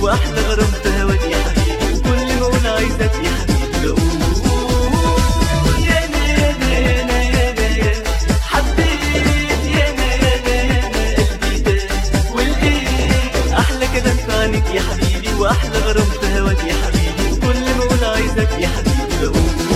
واحلى غرام في هواك يا حبيبي وكل ما اقول عايزك يا حبيبي بقول يا انا يا انا يا انا يا انا يا حبيت يا انا يا انا يا انا قلبي ده والايه احلى كلام في عينيك يا حبيبي واحلى غرام في هواك يا حبيبي وكل ما اقول عايزك يا حبيبي بقول